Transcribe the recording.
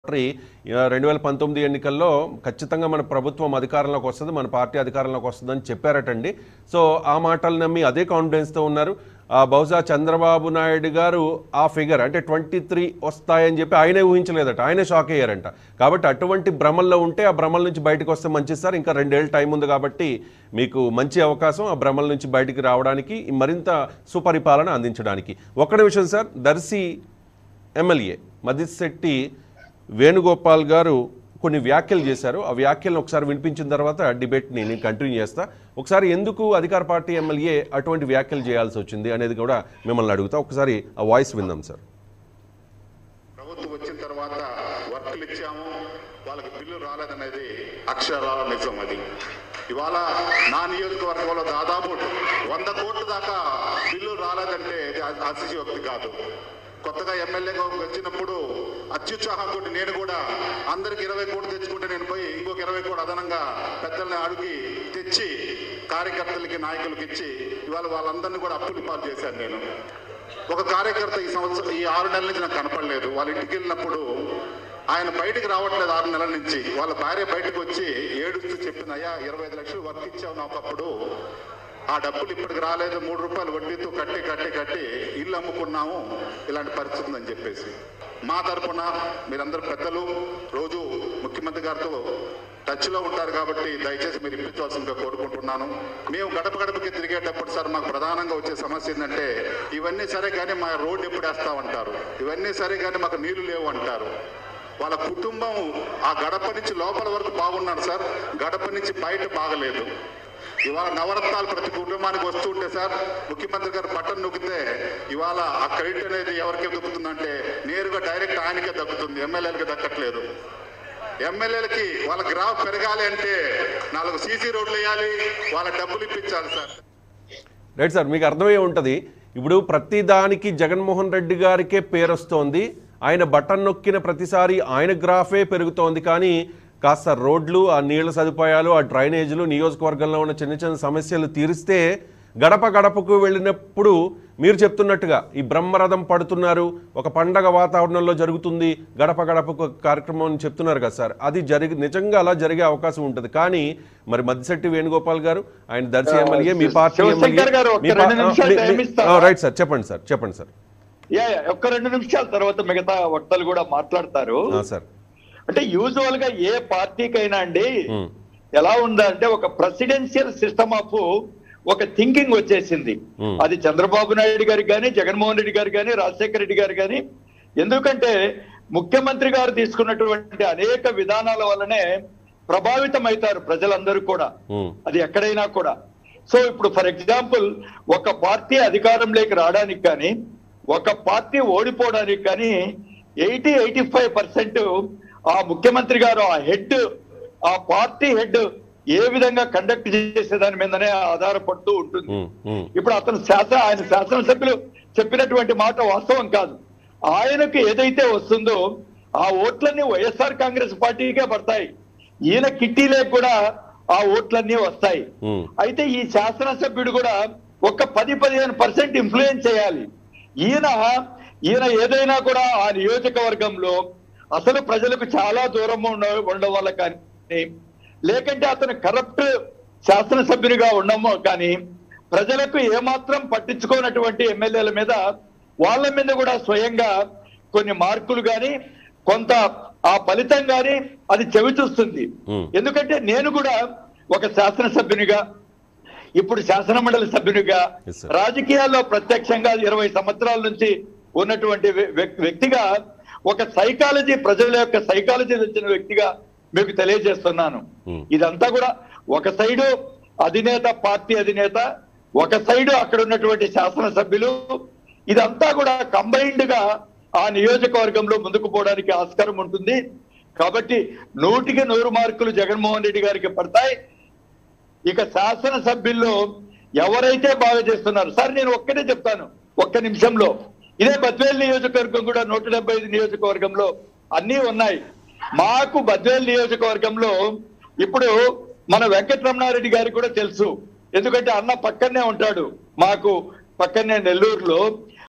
Secretary రెండు వేల పంతొమ్మిది ఎన్నికల్లో ఖచ్చితంగా మన ప్రభుత్వం అధికారంలోకి వస్తుంది మన పార్టీ అధికారంలోకి వస్తుందని చెప్పారటండి సో ఆ మాటలు నమ్మి అదే కాన్ఫిడెన్స్తో ఉన్నారు ఆ, బహుశా చంద్రబాబు నాయుడు గారు ఆ ఫిగర్ అంటే ట్వంటీ త్రీ వస్తాయని చెప్పి ఆయనే ఊహించలేదట ఆయనే షాక్ అయ్యారంట కాబట్టి అటువంటి భ్రమల్లో ఉంటే ఆ భ్రమల నుంచి బయటకు వస్తే మంచిది సార్ ఇంకా రెండేళ్ళు టైం ఉంది కాబట్టి మీకు మంచి అవకాశం ఆ భ్రమల నుంచి బయటికి రావడానికి మరింత సుపరిపాలన అందించడానికి ఒక్క నిమిషం సార్ దర్శి ఎమ్మెల్యే మదిశెట్టి వేణుగోపాల్ గారు కొన్ని వ్యాఖ్యలు చేశారు ఆ వ్యాఖ్యలను ఒకసారి వినిపించిన తర్వాత డిబేట్ని నేను కంటిన్యూ చేస్తా ఒకసారి ఎందుకు అధికార పార్టీ ఎమ్మెల్యే అటువంటి వ్యాఖ్యలు చేయాల్సి వచ్చింది అనేది కూడా మిమ్మల్ని అడుగుతా ఒకసారి ఆ వాయిస్ విందాం సార్ ప్రభుత్వం వచ్చిన తర్వాత వర్కులు ఇచ్చాము వాళ్ళకి బిల్లు రాలేదనేది అక్షరాల నిజం అది ఇవాళ నా నియోజకవర్గంలో దాదాపు వంద కోట్ల దాకా బిల్లు రాలేదంటే ఇది అ- అతిశయోక్తి కాదు కొత్తగా ఎమ్మెల్యేగా వచ్చినప్పుడు అత్యుత్సాహంతో నేను కూడా అందరికి ఇరవై కోట్లు తెచ్చుకుంటే నేను పోయి ఇంకొక ఇరవై కోట్లు అదనంగా పెద్దల్ని అడిగి తెచ్చి కార్యకర్తలకి నాయకులకి ఇచ్చి ఇవాళ వాళ్ళందరినీ కూడా అప్పులు పాలు చేశాను నేను ఒక కార్యకర్త ఈ సంవత్సరం ఈ ఆరు నెలల నుంచి నాకు కనపడలేదు వాళ్ళ ఇంటికి వెళ్ళినప్పుడు ఆయన బయటికి రావట్లేదు ఆరు నెలల నుంచి వాళ్ళ భార్య బయటకు వచ్చి ఏడుస్తూ చెప్పింది అయ్యా ఇరవై ఐదు లక్షలు వర్క్ ఇచ్చావు నాకు అప్పుడు ఆ డబ్బులు ఇప్పటికి రాలేదు మూడు రూపాయలు వడ్డీతో కట్టి కట్టి కట్టి ఇల్లు అమ్ముకున్నాము ఇలాంటి పరిస్థితి ఉందని చెప్పేసి మా తరపున మీరందరూ పెద్దలు రోజు ముఖ్యమంత్రి గారితో టచ్లో ఉంటారు కాబట్టి దయచేసి మీరు ఇప్పించవలసిందిగా కోరుకుంటున్నాను మేము గడప గడపకి తిరిగేటప్పుడు సార్ మాకు ప్రధానంగా వచ్చే సమస్య ఏంటంటే ఇవన్నీ సరే కానీ మా రోడ్డు ఎప్పుడు వేస్తామంటారు ఇవన్నీ సరే కానీ మాకు నీళ్లు లేవు అంటారు వాళ్ళ కుటుంబం ఆ గడప నుంచి లోపల వరకు బాగున్నారు సార్ గడప నుంచి బయట బాగలేదు ఇవాళ నవరత్నాలు ప్రతి కుటుంబానికి వస్తూ ఉంటే సార్ ముఖ్యమంత్రి గారు బట్టన్ నొక్కితే ఇవాళ ఆ క్రెడిట్ అనేది ఎవరికి దక్కుతుందంటే నేరుగా డైరెక్ట్ ఆయనకే దక్కుతుంది ఎమ్మెల్యేలకి దక్కట్లేదు ఎమ్మెల్యేలకి వాళ్ళ గ్రాఫ్ పెరగాలి అంటే నాలుగు సీసీ రోడ్లు వేయాలి వాళ్ళ డబ్బులు ఇప్పించాలి సార్ రైట్ సార్ మీకు అర్థమయ్యే ఉంటుంది ఇప్పుడు ప్రతి దానికి జగన్మోహన్ రెడ్డి గారికే పేరు వస్తోంది ఆయన బటన్ నొక్కిన ప్రతిసారి ఆయన గ్రాఫే పెరుగుతోంది కానీ కాస్త రోడ్లు ఆ నీళ్ల సదుపాయాలు ఆ డ్రైనేజీలు నియోజకవర్గంలో ఉన్న చిన్న చిన్న సమస్యలు తీరిస్తే గడప గడపకు వెళ్ళినప్పుడు మీరు చెప్తున్నట్టుగా ఈ బ్రహ్మరథం పడుతున్నారు ఒక పండగ వాతావరణంలో జరుగుతుంది గడప గడపకు కార్యక్రమం అని చెప్తున్నారు కదా సార్ అది జరిగి నిజంగా అలా జరిగే అవకాశం ఉంటుంది కానీ మరి మద్దిశెట్టి వేణుగోపాల్ గారు ఆయన దర్శి ఎమ్మెల్యే మీ పార్టీ శివశంకర్ గారు, ఒక్క రెండు నిమిషాలు టైం ఇస్తారా? రైట్ సార్ చెప్పండి సార్ చెప్పండి సార్ యా యా, ఒక్క రెండు నిమిషాల తర్వాత మిగతా వక్తలు కూడా మాట్లాడతారు ఆ, సార్ అంటే యూజువల్ గా ఏ పార్టీకైనా అండి ఉమ్, ఎలా ఉందంటే ఒక ప్రెసిడెన్షియల్ సిస్టమ్ ఆఫ్ ఒక థింకింగ్ వచ్చేసింది Hmm. అది చంద్రబాబు నాయుడు గారికి కానీ జగన్మోహన్ రెడ్డి గారు కానీ రాజశేఖర రెడ్డి గారు కానీ ఎందుకంటే ముఖ్యమంత్రి గారు తీసుకున్నటువంటి అనేక విధానాల వల్లనే ప్రభావితం అవుతారు ప్రజలందరూ కూడా ఉమ్, అది ఎక్కడైనా కూడా సో ఇప్పుడు ఫర్ ఎగ్జాంపుల్ ఒక పార్టీ అధికారంలోకి రావడానికి కానీ ఒక పార్టీ ఓడిపోవడానికి కానీ ఎయిటీ ఎయిటీ ఫైవ్ పర్సెంట్ ఆ ముఖ్యమంత్రి గారు ఆ హెడ్ ఆ పార్టీ హెడ్ ఏ విధంగా కండక్ట్ చేసే దాని మీదనే ఆధారపడుతూ ఉంటుంది ఉమ్, ఉమ్, ఇప్పుడు అతను శాసన ఆయన శాసనసభ్యులు చెప్పినటువంటి మాట వాస్తవం కాదు ఆయనకు ఏదైతే వస్తుందో ఆ ఓట్లన్నీ వైఎస్ఆర్ కాంగ్రెస్ పార్టీకే పడతాయి ఈయన కిట్టీలకు కూడా ఆ ఓట్లన్నీ వస్తాయి ఉమ్, అయితే ఈ శాసనసభ్యుడు కూడా ఒక పది పదిహేను పర్సెంట్ ఇన్ఫ్లుయెన్స్ చేయాలి ఈయన ఈయన ఏదైనా కూడా ఆ నియోజకవర్గంలో అసలు ప్రజలకు చాలా దూరం ఉండ ఉండడం వల్ల కానీ లేకంటే అతను కరప్ట్ శాసనసభ్యునిగా ఉండమో కానీ ప్రజలకు ఏమాత్రం పట్టించుకోనటువంటి ఎమ్మెల్యేల మీద వాళ్ళ మీద కూడా స్వయంగా కొన్ని మార్కులు కానీ కొంత ఆ ఫలితం కానీ అది చెవి చూస్తుంది Hmm. ఎందుకంటే నేను కూడా ఒక శాసనసభ్యునిగా ఇప్పుడు శాసన మండలి సభ్యునిగా Yes, sir. రాజకీయాల్లో ప్రత్యక్షంగా ఇరవై సంవత్సరాల నుంచి ఉన్నటువంటి వ్య- వ్య- వ్యక్తిగా ఒక సైకాలజీ ప్రజల యొక్క సైకాలజీ తెచ్చిన వ్యక్తిగా మీకు తెలియజేస్తున్నాను Hmm. ఇదంతా కూడా ఒక సైడు అధినేత పార్టీ అధినేత ఒక సైడు అక్కడ ఉన్నటువంటి శాసనసభ్యులు ఇదంతా కూడా కంబైన్డ్ గా ఆ నియోజకవర్గంలో ముందుకు పోవడానికి ఆస్కారం ఉంటుంది కాబట్టి నూటికి నూరు మార్కులు జగన్మోహన్ రెడ్డి గారికి పడతాయి ఇక శాసనసభ్యుల్లో ఎవరైతే బాగా చేస్తున్నారు సార్ నేను ఒక్కటే చెప్తాను ఒక్క నిమిషంలో ఇదే బద్వేల్ నియోజకవర్గం కూడా నూట డెబ్బై ఐదు నియోజకవర్గంలో అన్నీ ఉన్నాయి మాకు బద్వేల్ నియోజకవర్గంలో ఇప్పుడు మన వెంకటరమణారెడ్డి గారికి కూడా తెలుసు ఎందుకంటే అన్న పక్కనే ఉంటాడు మాకు పక్కనే నెల్లూరులో